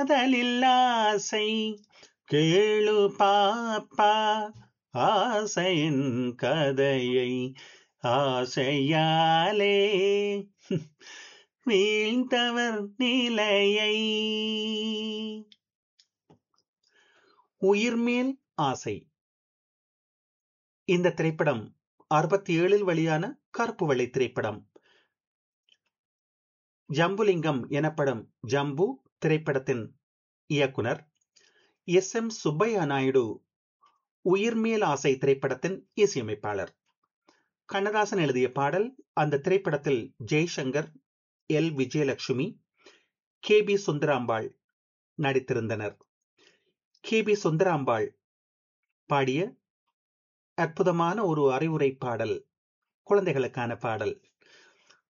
காதலில் ஆசை கேளு பாப்பா ஆசையின் கதையை ஆசையாலே வீழ்ந்தவர் நிலையை உயிர்மேல் ஆசை இந்த திரைப்படம் அறுபத்தி ஏழில் வெளியான கருப்பு வெள்ளை திரைப்படம் ஜம்புலிங்கம் எனப்படும் ஜம்பு திரைப்படத்தின் இயக்குனர் எஸ் எம் சுப்பையா நாயுடு உயிர்மேல் ஆசை திரைப்படத்தின் இசையமைப்பாளர் கண்ணதாசன் எழுதிய பாடல் அந்த திரைப்படத்தில் Jaishankar L Vijayalakshmi K B Sundarambal நடித்திருந்தனர் கே பி சுந்தராம்பாள் பாடிய அற்புதமான ஒரு அறிவுரை பாடல் குழந்தைகளுக்கான பாடல்